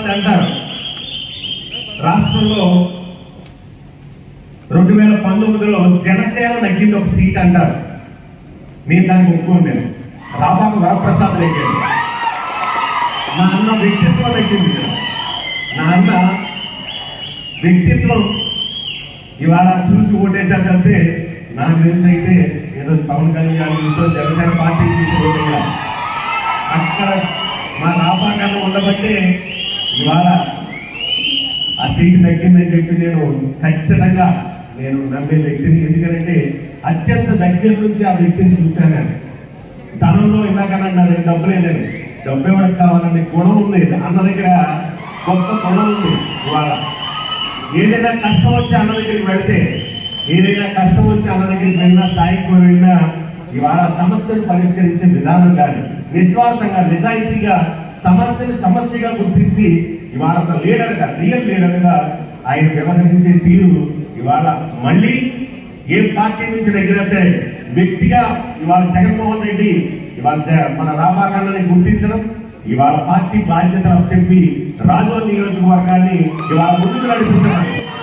మంది అంటారు రాష్ట్రంలో రెండు వేల పంతొమ్మిదిలో జనసేన నగ్గింది ఒక సీట్ అంటారు నేను దానికి ఒప్పుకోను నేను రాబాబు వరప్రసాద్ నెగ్గాడు నా అన్న వ్యక్తిత్వం నెగ్గింది నా అన్న వ్యక్తిత్వం ఇవాళ చూసి ఓటేసాకంటే నాకు తెలిసి అయితే ఏదో పవన్ కళ్యాణ్ చూసో జనసేన పార్టీ చూసి ఓటేయాలి అక్కడ మా రాబాకన్నా ఉండబట్టే ఇవాళ ఆ సీటు తగ్గిందని చెప్పి నేను ఖచ్చితంగా నేను నమ్మే వ్యక్తిని ఎందుకంటే అత్యంత దగ్గర నుంచి ఆ వ్యక్తిని చూశాను నేను. తనంలో ఇందాకన్నా నేను డబ్బు లేదని డబ్బు ఎవరికి కావాలనే గుణం ఉంది అన్న దగ్గర గొప్ప గుణం ఉంది ఇవాళ ఏదైనా కష్టం వచ్చి అన్న దగ్గరికి వెళ్తే ఏదైనా కష్టం వచ్చి అన్న దగ్గరికి వెళ్ళినా స్థాయికి వెళ్ళినా ఇవాళ సమస్యను పరిష్కరించే విధానం కానీ నిస్వార్థంగా నిజాయితీగా సమస్యని సమస్యగా గుర్తించి ఇవాళ ఒక లీడర్ గా రియల్ లీడర్ గా ఆయన వ్యవహరించే తీరు ఇవాళ మళ్ళీ ఏ పార్టీ నుంచి దగ్గర సరే వ్యక్తిగా ఇవాళ జగన్మోహన్ రెడ్డి ఇవాళ జ- మన రామాకాండని గుర్తించడం ఇవాళ పార్టీ బాధ్యతలు చెప్పి రాజోల్ నియోజకవర్గాన్ని ఇవాళ ముందుకు నడిపించడం